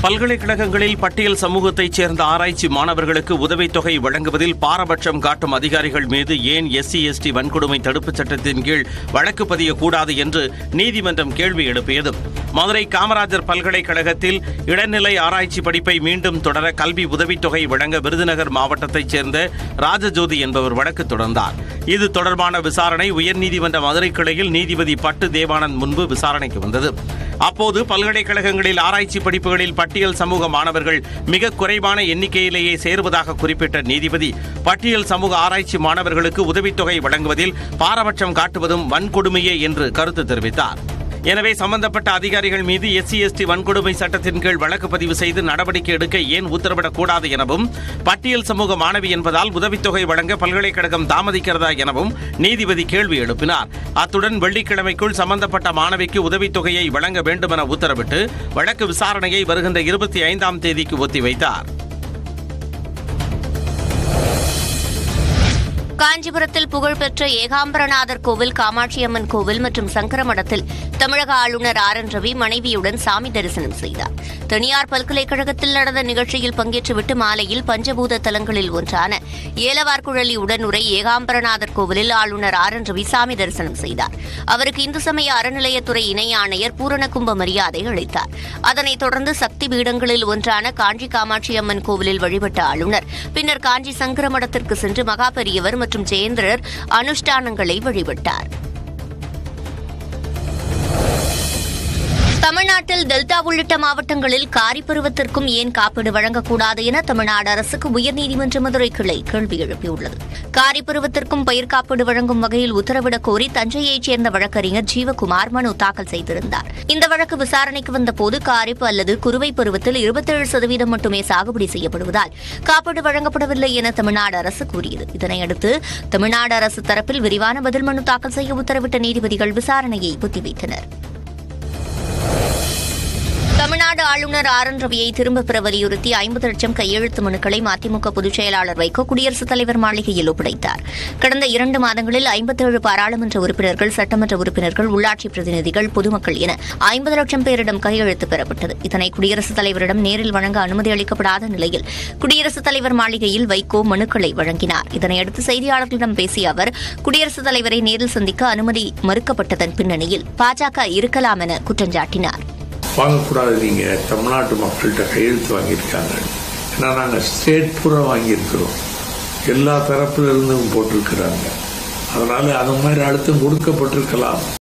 பல்கலைக்கழகங்களில் பட்டியல் சமூகத்தைச் சேர்ந்த ஆராய்ச்சி மாணவர்களுக்கு உதவித்தொகை வழங்குவதில் பாரபட்சம் காட்டும் அதிகாரிகள் மீது ஏன் எஸ்சி எஸ்டி வன்கொடுமை தடுப்புச் சட்டத்தின் கீழ் வழக்கு பதியக்கூடாது என்று நீதிமன்றம் கேள்வி எழுப்பியது மதுரை காமராஜர் பல்கலைக்கழகத்தில் இளநிலை ஆராய்ச்சி படிப்பை மீண்டும் தொடர கல்வி உதவித்தொகை வழங்க விருதுநகர் மாவட்டத்தைச் சேர்ந்த ராஜஜோதி என்பவர் வழக்கு தொடர்ந்தார் இது தொடர்பான விசாரணை உயர்நீதிமன்ற மதுரை கிளையில் நீதிபதி பட்டு தேவானந்த் முன்பு விசாரணைக்கு வந்தது அப்போது பல்கலைக்கழகங்களில் ஆராய்ச்சி படிப்புகளில் பட்டியல் சமூக மாணவர்கள் மிக குறைவான எண்ணிக்கையிலேயே சேருவதாக குறிப்பிட்ட நீதிபதி பட்டியல் சமூக ஆராய்ச்சி மாணவர்களுக்கு உதவித்தொகை வழங்குவதில் பாரபட்சம் காட்டுவதும் வன்கொடுமையே என்று கருத்து தெரிவித்தார் எனவே சம்பந்தப்பட்ட அதிகாரிகள் மீது எஸ்சி எஸ்டி வன்கொடுமை சட்டத்தின் கீழ் வழக்கு பதிவு செய்து நடவடிக்கை எடுக்க ஏன் உத்தரவிடக்கூடாது எனவும் பட்டியல் சமூக மாணவி என்பதால் உதவித்தொகை வழங்க பல்கலைக்கழகம் தாமதிக்கிறதா எனவும் நீதிபதி கேள்வி எழுப்பினார் அத்துடன் வெள்ளிக்கிழமைக்குள் சம்பந்தப்பட்ட மாணவிக்கு உதவித்தொகையை வழங்க வேண்டுமென உத்தரவிட்டு வழக்கு விசாரணையை வருகின்ற இருபத்தி ஐந்தாம் தேதிக்கு ஒத்திவைத்தார் காஞ்சிபுரத்தில் புகழ்பெற்ற ஏகாம்பரநாதர் கோவில் காமாட்சியம்மன் கோவில் மற்றும் சங்கரமடத்தில் தமிழக ஆளுநர் ஆர் என் ரவி மனைவியுடன் சாமி தரிசனம் செய்தார் தனியார் பல்கலைக்கழகத்தில் நடந்த நிகழ்ச்சியில் பங்கேற்றுவிட்டு மாலையில் பஞ்சபூத தலங்களில் ஒன்றான ஏலவார்குழலி உடனுரை ஏகாம்பரநாதர் கோவிலில் ஆளுநர் ஆர் என் ரவி சாமி தரிசனம் செய்தார் அவருக்கு இந்து சமய அறநிலையத்துறை இணை ஆணையர் பூரணகும்ப மரியாதை அளித்தார் அதனைத் தொடர்ந்து சக்தி பீடங்களில் ஒன்றான காஞ்சி காமாட்சி அம்மன் கோவிலில் வழிபட்ட ஆளுநர் பின்னர் காஞ்சி சங்கரமடத்திற்கு சென்று மகா பெரியவர் மற்றும் ஜெயேந்திரர் அனுஷ்டானங்களை வழிபட்டார் தமிழ்நாட்டில் டெல்டா உள்ளிட்ட மாவட்டங்களில் காரி பருவத்திற்கும் ஏன் காப்பீடு வழங்கக்கூடாது என தமிழ்நாடு அரசுக்கு உயர்நீதிமன்ற மதுரை கிளை கேள்வி எழுப்பியுள்ளது காரி பருவத்திற்கும் பயிர் காப்பீடு வழங்கும் வகையில் உத்தரவிடக் கோரி தஞ்சையைச் சேர்ந்த வழக்கறிஞர் ஜீவகுமார் மனு தாக்கல் செய்திருந்தார் இந்த வழக்கு விசாரணைக்கு வந்தபோது காரிப்பு அல்லது குறுவை பருவத்தில் இருபத்தேழு சதவீதம் மட்டுமே சாகுபடி செய்யப்படுவதால் காப்பீடு வழங்கப்படவில்லை என தமிழ்நாடு அரசு கூறியது இதனையடுத்து தமிழ்நாடு அரசு தரப்பில் விரிவான பதில் மனு தாக்கல் செய்ய உத்தரவிட்ட நீதிபதிகள் விசாரணையை ஒத்திவைத்தனர் தமிழ்நாடு ஆளுநர் ஆர் என் ரவியை திரும்பப் பெற வலியுறுத்தி ஐம்பது லட்சம் கையெழுத்து மனுக்களை மதிமுக பொதுச் செயலாளர் வைகோ குடியரசுத் தலைவர் மாளிகையில் ஒப்படைத்தார் கடந்த இரண்டு மாதங்களில் ஐம்பத்தேழு பாராளுமன்ற உறுப்பினர்கள் சட்டமன்ற உறுப்பினர்கள் உள்ளாட்சி பிரதிநிதிகள் பொதுமக்கள் என ஐம்பது லட்சம் பேரிடம் கையெழுத்து பெறப்பட்டது இதனை குடியரசுத் தலைவரிடம் நேரில் வழங்க அனுமதி அளிக்கப்படாத நிலையில் குடியரசுத் தலைவர் மாளிகையில் வைகோ மனுக்களை வழங்கினார் இதனையடுத்து செய்தியாளர்களிடம் பேசிய அவர் குடியரசுத் தலைவரை நேரில் சந்திக்க அனுமதி மறுக்கப்பட்டதன் பின்னணியில் பாஜக இருக்கலாம் என குற்றஞ்சாட்டினார் வாங்கக்கூடாது நீங்கள் தமிழ்நாட்டு மக்கள்கிட்ட கையெழுத்து வாங்கியிருக்காங்க ஏன்னா நாங்கள் ஸ்டேட் பூரா வாங்கியிருக்கிறோம் எல்லா தரப்புல இருந்தும் போட்டிருக்கிறாங்க அதனால அது மாதிரி அழுத்தம் கொடுக்கப்பட்டிருக்கலாம்